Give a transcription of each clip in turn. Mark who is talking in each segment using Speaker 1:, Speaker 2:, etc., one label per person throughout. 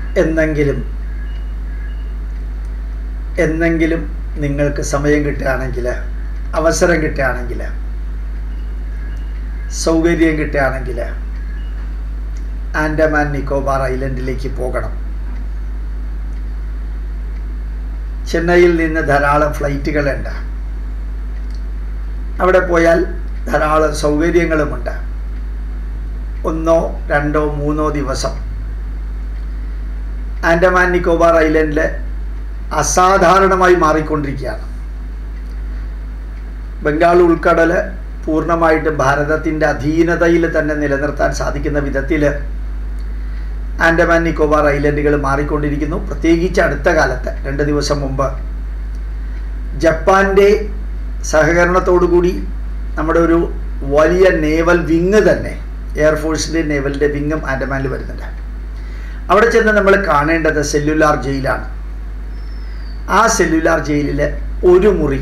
Speaker 1: എന്നെങ്കിലും എന്നെങ്കിലും നിങ്ങൾക്ക് സമയം കിട്ടുകയാണെങ്കിൽ അവസരം കിട്ടുകയാണെങ്കിൽ സൗകര്യം കിട്ടുകയാണെങ്കിൽ ആൻഡമാൻ നിക്കോബാർ ഐലൻഡിലേക്ക് പോകണം ചെന്നൈയിൽ നിന്ന് ധാരാളം ഫ്ലൈറ്റുകളുണ്ട് അവിടെ പോയാൽ ധാരാളം സൗകര്യങ്ങളുമുണ്ട് ഒന്നോ രണ്ടോ മൂന്നോ ദിവസം ആൻഡമാൻ നിക്കോബാർ ഐലൻഡിൽ അസാധാരണമായി മാറിക്കൊണ്ടിരിക്കുകയാണ് ബംഗാൾ ഉൾക്കടൽ പൂർണ്ണമായിട്ടും ഭാരതത്തിൻ്റെ അധീനതയിൽ തന്നെ നിലനിർത്താൻ സാധിക്കുന്ന വിധത്തിൽ ആൻഡമാൻ നിക്കോബാർ ഐലൻഡുകൾ മാറിക്കൊണ്ടിരിക്കുന്നു പ്രത്യേകിച്ച് അടുത്ത കാലത്ത് രണ്ട് ദിവസം മുമ്പ് ജപ്പാൻ്റെ സഹകരണത്തോടുകൂടി നമ്മുടെ ഒരു വലിയ നേവൽ വിങ് തന്നെ എയർഫോഴ്സിൻ്റെ നേവലിൻ്റെ വിങ്ങും ആൻഡമാനിൽ വരുന്നുണ്ട് അവിടെ ചെന്ന് നമ്മൾ കാണേണ്ടത് സെല്ലുലാർ ജയിലാണ് ആ സെല്ലുലാർ ജയിലിൽ ഒരു മുറി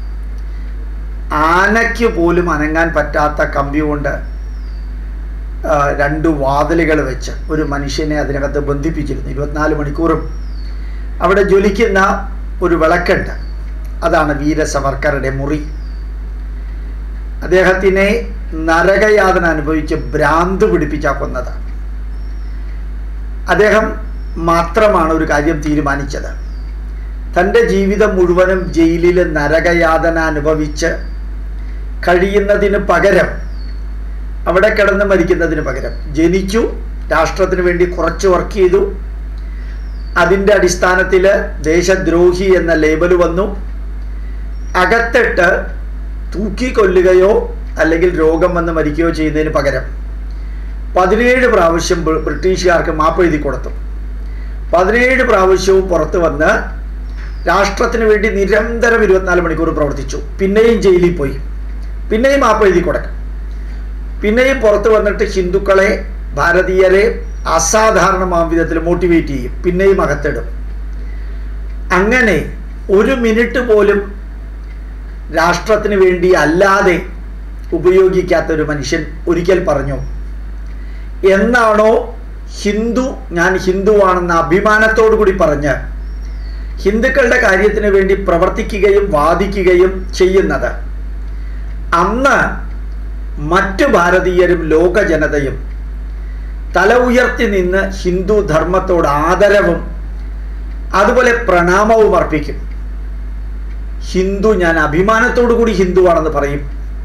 Speaker 1: ആനയ്ക്ക് പോലും അനങ്ങാൻ പറ്റാത്ത കമ്പി കൊണ്ട് രണ്ട് വാതിലുകൾ വെച്ച് ഒരു മനുഷ്യനെ അതിനകത്ത് ബന്ധിപ്പിച്ചിരുന്നു ഇരുപത്തിനാല് മണിക്കൂറും അവിടെ ജ്വലിക്കുന്ന ഒരു വിളക്കുണ്ട് അതാണ് വീര സവർക്കറുടെ മുറി അദ്ദേഹത്തിനെ നരകയാതന അനുഭവിച്ച് ഭ്രാന്ത് പിടിപ്പിച്ചാ കൊന്നത് അദ്ദേഹം മാത്രമാണ് ഒരു കാര്യം തീരുമാനിച്ചത് തൻ്റെ ജീവിതം മുഴുവനും ജയിലിൽ നരകയാതന അനുഭവിച്ച് കഴിയുന്നതിന് പകരം അവിടെ കിടന്ന് മരിക്കുന്നതിന് പകരം ജനിച്ചു രാഷ്ട്രത്തിന് വേണ്ടി കുറച്ച് വർക്ക് ചെയ്തു അതിൻ്റെ അടിസ്ഥാനത്തിൽ ദേശദ്രോഹി എന്ന ലേബൽ വന്നു അകത്തിട്ട് തൂക്കിക്കൊല്ലുകയോ അല്ലെങ്കിൽ രോഗം വന്ന് മരിക്കുകയോ ചെയ്യുന്നതിന് പകരം പതിനേഴ് പ്രാവശ്യം ബ്രിട്ടീഷുകാർക്ക് മാപ്പ് എഴുതി കൊടുത്തു പതിനേഴ് പ്രാവശ്യവും പുറത്തു വന്ന് രാഷ്ട്രത്തിന് വേണ്ടി നിരന്തരം ഇരുപത്തിനാല് മണിക്കൂർ പ്രവർത്തിച്ചു പിന്നെയും ജയിലിൽ പോയി പിന്നെയും മാപ്പ് എഴുതി കൊടുക്കും പിന്നെയും പുറത്തു വന്നിട്ട് ഹിന്ദുക്കളെ ഭാരതീയരെ അസാധാരണമാം വിധത്തിൽ മോട്ടിവേറ്റ് ചെയ്യും പിന്നെയും അകത്തിടും അങ്ങനെ ഒരു മിനിറ്റ് പോലും രാഷ്ട്രത്തിന് വേണ്ടി അല്ലാതെ ഉപയോഗിക്കാത്ത ഒരു മനുഷ്യൻ ഒരിക്കൽ പറഞ്ഞു എന്നാണോ ഹിന്ദു ഞാൻ ഹിന്ദുവാണെന്ന അഭിമാനത്തോടു കൂടി പറഞ്ഞ് ഹിന്ദുക്കളുടെ കാര്യത്തിന് വേണ്ടി പ്രവർത്തിക്കുകയും വാദിക്കുകയും ചെയ്യുന്നത് അന്ന് മറ്റു ഭാരതീയരും ലോക ജനതയും തല ഉയർത്തി നിന്ന് ഹിന്ദു ധർമ്മത്തോട് ആദരവും അതുപോലെ പ്രണാമവും അർപ്പിക്കും ഹിന്ദു ഞാൻ അഭിമാനത്തോടു കൂടി ഹിന്ദുവാണെന്ന് പറയും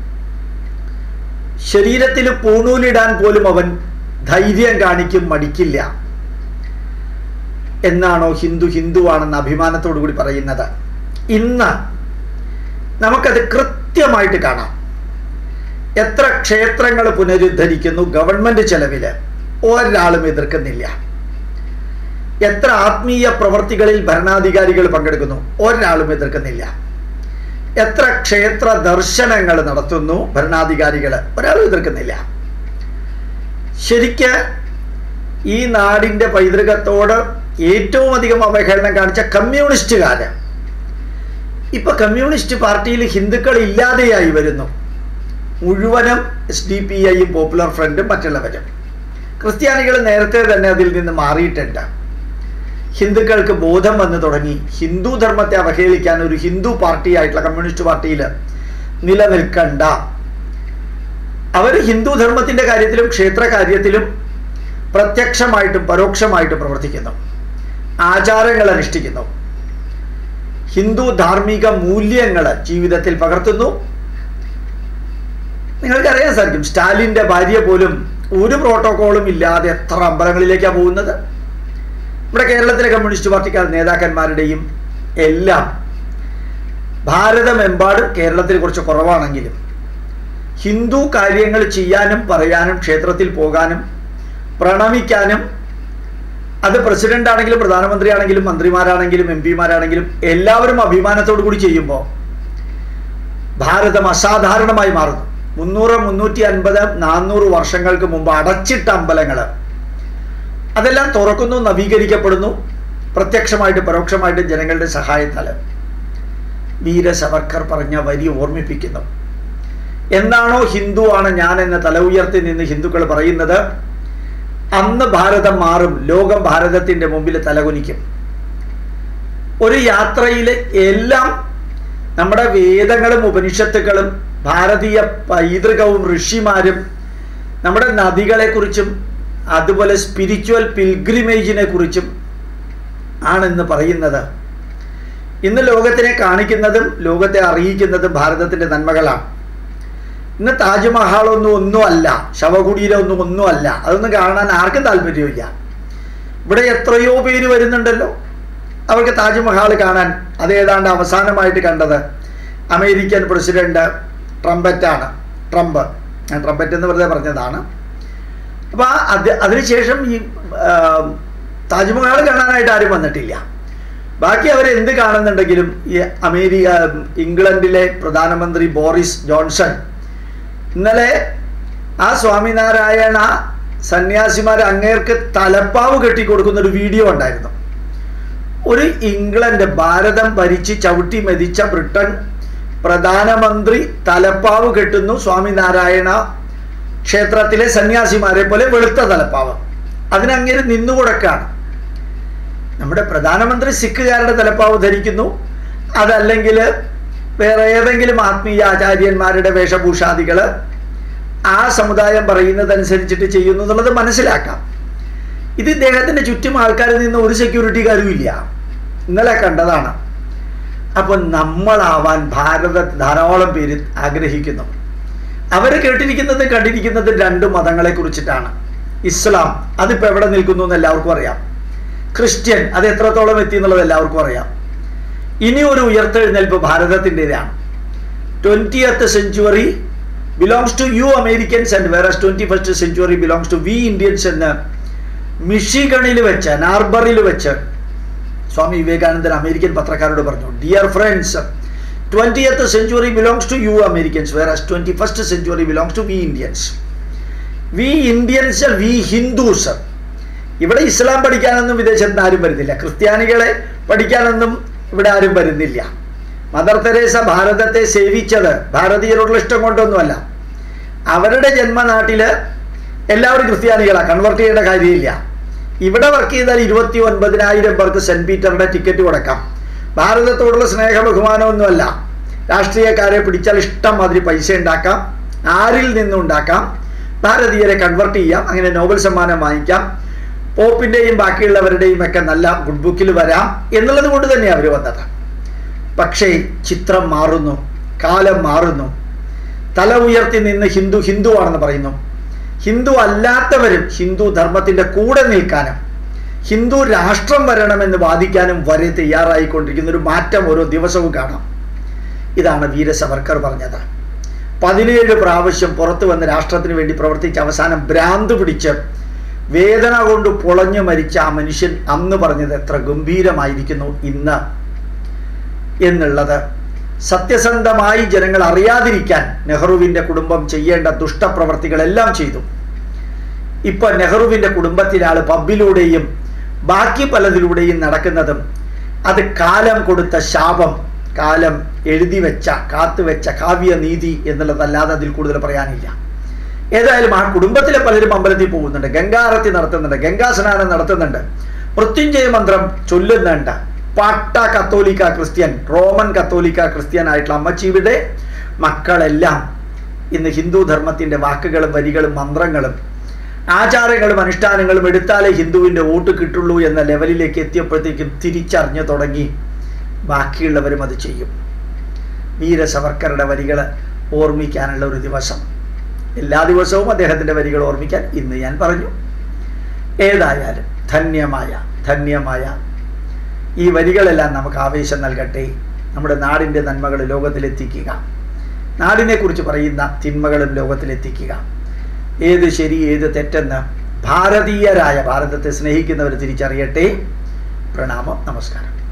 Speaker 1: ശരീരത്തിൽ പൂണൂലിടാൻ പോലും അവൻ ധൈര്യം കാണിക്കും മടിക്കില്ല എന്നാണോ ഹിന്ദു ഹിന്ദുവാണെന്ന് അഭിമാനത്തോടു കൂടി പറയുന്നത് ഇന്ന് നമുക്കത് കൃത്യമായിട്ട് കാണാം എത്ര ക്ഷേത്രങ്ങൾ പുനരുദ്ധരിക്കുന്നു ഗവൺമെന്റ് ചെലവിൽ ഒരാളും എതിർക്കുന്നില്ല എത്ര ആത്മീയ പ്രവർത്തികളിൽ ഭരണാധികാരികൾ പങ്കെടുക്കുന്നു ഒരാളും എതിർക്കുന്നില്ല എത്ര ക്ഷേത്ര ദർശനങ്ങൾ നടത്തുന്നു ഭരണാധികാരികൾ ഒരാളും എതിർക്കുന്നില്ല ശരിക്ക് ഈ നാടിൻ്റെ പൈതൃകത്തോട് ഏറ്റവും അധികം അവഹേളനം കാണിച്ച കമ്മ്യൂണിസ്റ്റുകാര് ഇപ്പൊ കമ്മ്യൂണിസ്റ്റ് പാർട്ടിയിൽ ഹിന്ദുക്കൾ ഇല്ലാതെയായി വരുന്നു മുഴുവനും എസ് ഡി പി ഐയും പോപ്പുലർ ഫ്രണ്ടും മറ്റുള്ളവരും ക്രിസ്ത്യാനികൾ നേരത്തെ തന്നെ അതിൽ നിന്ന് മാറിയിട്ടുണ്ട് ഹിന്ദുക്കൾക്ക് ബോധം വന്നു തുടങ്ങി ഹിന്ദു ധർമ്മത്തെ അവഹേളിക്കാൻ ഒരു ഹിന്ദു പാർട്ടി ആയിട്ടുള്ള കമ്മ്യൂണിസ്റ്റ് പാർട്ടിയിൽ നിലനിൽക്കണ്ട അവർ ഹിന്ദു ധർമ്മത്തിന്റെ കാര്യത്തിലും ക്ഷേത്ര കാര്യത്തിലും പ്രത്യക്ഷമായിട്ടും പരോക്ഷമായിട്ടും പ്രവർത്തിക്കുന്നു ആചാരങ്ങൾ അനുഷ്ഠിക്കുന്നു ഹിന്ദു ധാർമ്മിക മൂല്യങ്ങൾ ജീവിതത്തിൽ പകർത്തുന്നു നിങ്ങൾക്കറിയാൻ സാധിക്കും സ്റ്റാലിൻ്റെ ഭാര്യ പോലും ഒരു പ്രോട്ടോകോളും ഇല്ലാതെ എത്ര അമ്പലങ്ങളിലേക്കാണ് പോകുന്നത് നമ്മുടെ കേരളത്തിലെ കമ്മ്യൂണിസ്റ്റ് പാർട്ടിക്കാർ നേതാക്കന്മാരുടെയും എല്ലാം ഭാരതമെമ്പാടും കേരളത്തിൽ കുറച്ച് കുറവാണെങ്കിലും ഹിന്ദു കാര്യങ്ങൾ ചെയ്യാനും പറയാനും ക്ഷേത്രത്തിൽ പോകാനും പ്രണമിക്കാനും അത് പ്രസിഡന്റ് ആണെങ്കിലും പ്രധാനമന്ത്രി ആണെങ്കിലും മന്ത്രിമാരാണെങ്കിലും എം പിമാരാണെങ്കിലും എല്ലാവരും അഭിമാനത്തോടു കൂടി ചെയ്യുമ്പോൾ ഭാരതം അസാധാരണമായി മാറുന്നു മുന്നൂറ് മുന്നൂറ്റി അൻപത് നാനൂറ് വർഷങ്ങൾക്ക് മുമ്പ് അടച്ചിട്ട അമ്പലങ്ങൾ അതെല്ലാം തുറക്കുന്നു നവീകരിക്കപ്പെടുന്നു പ്രത്യക്ഷമായിട്ട് പരോക്ഷമായിട്ട് ജനങ്ങളുടെ സഹായത്താൽ വീര സവർക്കർ പറഞ്ഞ വരി ഓർമ്മിപ്പിക്കുന്നു എന്നാണോ ഹിന്ദു ആണ് ഞാൻ എന്ന തല ഉയർത്തി നിന്ന് ഹിന്ദുക്കൾ പറയുന്നത് അന്ന് ഭാരതം മാറും ലോകം ഭാരതത്തിൻ്റെ മുമ്പിൽ തലകുനിക്കും ഒരു യാത്രയിൽ എല്ലാം നമ്മുടെ വേദങ്ങളും ഉപനിഷത്തുക്കളും ഭാരതീയ പൈതൃകവും ഋഷിമാരും നമ്മുടെ നദികളെക്കുറിച്ചും അതുപോലെ സ്പിരിച്വൽ പിൽഗ്രിമേജിനെ കുറിച്ചും ആണെന്ന് പറയുന്നത് ഇന്ന് ലോകത്തിനെ കാണിക്കുന്നതും ലോകത്തെ അറിയിക്കുന്നതും ഭാരതത്തിൻ്റെ നന്മകളാണ് ഇന്ന് താജ്മഹാളൊന്നും ഒന്നുമല്ല ശവകുടീരമൊന്നും ഒന്നുമല്ല അതൊന്നും കാണാൻ ആർക്കും താല്പര്യമില്ല ഇവിടെ എത്രയോ പേര് വരുന്നുണ്ടല്ലോ അവർക്ക് താജ്മഹാൾ കാണാൻ അത് ഏതാണ്ട് അവസാനമായിട്ട് കണ്ടത് അമേരിക്കൻ പ്രസിഡന്റ് ട്രംപറ്റാണ് ട്രംപ് ഞാൻ ട്രംപറ്റ് എന്ന് വെറുതെ പറഞ്ഞതാണ് അപ്പോൾ അത് അതിനുശേഷം ഈ താജ്മഹാൾ കാണാനായിട്ട് ആരും വന്നിട്ടില്ല ബാക്കി അവർ എന്ത് കാണുന്നുണ്ടെങ്കിലും ഈ അമേരിക്ക ഇംഗ്ലണ്ടിലെ പ്രധാനമന്ത്രി ബോറിസ് ജോൺസൺ ഇന്നലെ ആ സ്വാമിനാരായണ സന്യാസിമാർ അങ്ങേർക്ക് തലപ്പാവ് കെട്ടിക്കൊടുക്കുന്ന ഒരു വീഡിയോ ഉണ്ടായിരുന്നു ഒരു ഇംഗ്ലണ്ട് ഭാരതം ഭരിച്ച് ചവിട്ടി മെതിച്ച ബ്രിട്ടൻ പ്രധാനമന്ത്രി തലപ്പാവ് കെട്ടുന്നു സ്വാമിനാരായണ ക്ഷേത്രത്തിലെ സന്യാസിമാരെ പോലെ വെളുത്ത തലപ്പാവ് അതിനങ്ങനെ നിന്നുകൊടുക്കാണ് നമ്മുടെ പ്രധാനമന്ത്രി സിഖുകാരുടെ തലപ്പാവ് ധരിക്കുന്നു അതല്ലെങ്കിൽ വേറെ ഏതെങ്കിലും ആത്മീയ ആചാര്യന്മാരുടെ വേഷഭൂഷാദികൾ ആ സമുദായം പറയുന്നതനുസരിച്ചിട്ട് ചെയ്യുന്നു എന്നുള്ളത് മനസ്സിലാക്കാം ഇത് ഇദ്ദേഹത്തിൻ്റെ ചുറ്റും ആൾക്കാരിൽ നിന്ന് ഒരു സെക്യൂരിറ്റിക്കാരും ഇല്ല ഇന്നലെ കണ്ടതാണ് അപ്പോൾ നമ്മളാവാൻ ഭാരത ധാരാളം പേര് ആഗ്രഹിക്കുന്നു അവർ കേട്ടിരിക്കുന്നതും കണ്ടിരിക്കുന്നതും രണ്ട് മതങ്ങളെ കുറിച്ചിട്ടാണ് ഇസ്ലാം അതിപ്പോൾ എവിടെ നിൽക്കുന്നു എന്ന് എല്ലാവർക്കും അറിയാം ക്രിസ്ത്യൻ അത് എത്രത്തോളം എത്തി എന്നുള്ളത് എല്ലാവർക്കും അറിയാം ഇനി ഒരു ഉയർത്തെഴുന്നേൽപ്പ് ഭാരതത്തിൻ്റെതാണ് twentieth century belongs to you Americans and വേറെ twenty first century belongs to we Indians എന്ന് മിഷിഗണിൽ വെച്ച് നാർബറിൽ വെച്ച് സ്വാമി വിവേകാനന്ദൻ അമേരിക്കൻ പത്രക്കാരോട് പറഞ്ഞു dear friends twentieth century belongs to you Americans വേറെ twenty first century belongs to we Indians we Indians we Hindus ഇവിടെ ഇസ്ലാം പഠിക്കാനൊന്നും വിദേശത്ത് ആരും വരുന്നില്ല ക്രിസ്ത്യാനികളെ പഠിക്കാനൊന്നും ഇവിടെ ആരും വരുന്നില്ല മദർ തെരേസ ഭാരതത്തെ സേവിച്ചത് ഭാരതീയരോടുള്ള ഇഷ്ടം കൊണ്ടൊന്നുമല്ല അവരുടെ ജന്മനാട്ടിൽ എല്ലാവരും ക്രിസ്ത്യാനികളാണ് കൺവെർട്ട് ചെയ്യേണ്ട കാര്യമില്ല ഇവിടെ വർക്ക് ചെയ്താൽ ഇരുപത്തി ഒൻപതിനായിരം പേർക്ക് സെൻറ്റ് പീറ്ററുടെ ടിക്കറ്റ് കൊടുക്കാം ഭാരതത്തോടുള്ള സ്നേഹ ബഹുമാനമൊന്നുമല്ല രാഷ്ട്രീയക്കാരെ പിടിച്ചാൽ ഇഷ്ടം മാതിരി പൈസ ഉണ്ടാക്കാം ആരിൽ നിന്നും ഉണ്ടാക്കാം ഭാരതീയരെ കൺവെർട്ട് ചെയ്യാം അങ്ങനെ നോബൽ സമ്മാനം വാങ്ങിക്കാം പോപ്പിൻ്റെയും ബാക്കിയുള്ളവരുടെയും ഒക്കെ നല്ല ഗുഡ് ബുക്കിൽ വരാം എന്നുള്ളത് കൊണ്ട് തന്നെയാണ് അവർ വന്നത് പക്ഷേ ചിത്രം മാറുന്നു കാലം മാറുന്നു തല ഉയർത്തി നിന്ന് ഹിന്ദു ഹിന്ദു ആണെന്ന് പറയുന്നു ഹിന്ദു അല്ലാത്തവരും ഹിന്ദു ധർമ്മത്തിൻ്റെ കൂടെ നിൽക്കാനും ഹിന്ദു രാഷ്ട്രം വരണമെന്ന് വാദിക്കാനും വരെ തയ്യാറായിക്കൊണ്ടിരിക്കുന്ന ഒരു മാറ്റം ഓരോ ദിവസവും കാണാം ഇതാണ് വീര സവർക്കർ പറഞ്ഞത് പതിനേഴ് പ്രാവശ്യം പുറത്തു വന്ന് രാഷ്ട്രത്തിന് വേണ്ടി പ്രവർത്തിച്ച് അവസാനം ഭ്രാന്ത് പിടിച്ച് വേദന കൊണ്ട് പൊളഞ്ഞു മരിച്ച ആ മനുഷ്യൻ അന്ന് പറഞ്ഞത് എത്ര ഗംഭീരമായിരിക്കുന്നു ഇന്ന് എന്നുള്ളത് സത്യസന്ധമായി ജനങ്ങൾ അറിയാതിരിക്കാൻ നെഹ്റുവിൻ്റെ കുടുംബം ചെയ്യേണ്ട ദുഷ്ടപ്രവർത്തികളെല്ലാം ചെയ്തു ഇപ്പൊ നെഹ്റുവിൻ്റെ കുടുംബത്തിലെ ആൾ പബ്ബിലൂടെയും ബാക്കി പലതിലൂടെയും നടക്കുന്നതും അത് കാലം കൊടുത്ത ശാപം കാലം എഴുതി വെച്ച കാത്തുവെച്ച കാവ്യനീതി എന്നുള്ളതല്ലാതെ അതിൽ കൂടുതൽ പറയാനില്ല ഏതായാലും ആ കുടുംബത്തിലെ പലരും അമ്പലത്തിൽ പോകുന്നുണ്ട് ഗംഗാരത്തി നടത്തുന്നുണ്ട് ഗംഗാ സ്നാനം നടത്തുന്നുണ്ട് മൃത്യുഞ്ജയ മന്ത്രം ചൊല്ലുന്നുണ്ട് പാട്ട കത്തോലിക്ക ക്രിസ്ത്യൻ റോമൻ കത്തോലിക്ക ക്രിസ്ത്യൻ ആയിട്ടുള്ള അമ്മച്ചീവിടെ മക്കളെല്ലാം ഇന്ന് ഹിന്ദു ധർമ്മത്തിൻ്റെ വാക്കുകളും വരികളും മന്ത്രങ്ങളും ആചാരങ്ങളും അനുഷ്ഠാനങ്ങളും എടുത്താലേ ഹിന്ദുവിൻ്റെ വോട്ട് കിട്ടുള്ളൂ എന്ന ലെവലിലേക്ക് എത്തിയപ്പോഴത്തേക്കും തിരിച്ചറിഞ്ഞു തുടങ്ങി ബാക്കിയുള്ളവരും അത് ചെയ്യും വീര സവർക്കറുടെ വരികൾ ഓർമ്മിക്കാനുള്ള ഒരു ദിവസം എല്ലാ ദിവസവും അദ്ദേഹത്തിൻ്റെ വരികൾ ഓർമ്മിക്കാൻ ഇന്ന് ഞാൻ പറഞ്ഞു ഏതായാലും ധന്യമായ ധന്യമായ ഈ വരികളെല്ലാം നമുക്ക് ആവേശം നൽകട്ടെ നമ്മുടെ നാടിൻ്റെ നന്മകൾ ലോകത്തിലെത്തിക്കുക നാടിനെക്കുറിച്ച് പറയുന്ന തിന്മകളും ലോകത്തിലെത്തിക്കുക ഏത് ശരി ഏത് തെറ്റെന്ന് ഭാരതീയരായ ഭാരതത്തെ സ്നേഹിക്കുന്നവർ തിരിച്ചറിയട്ടെ പ്രണാമം നമസ്കാരം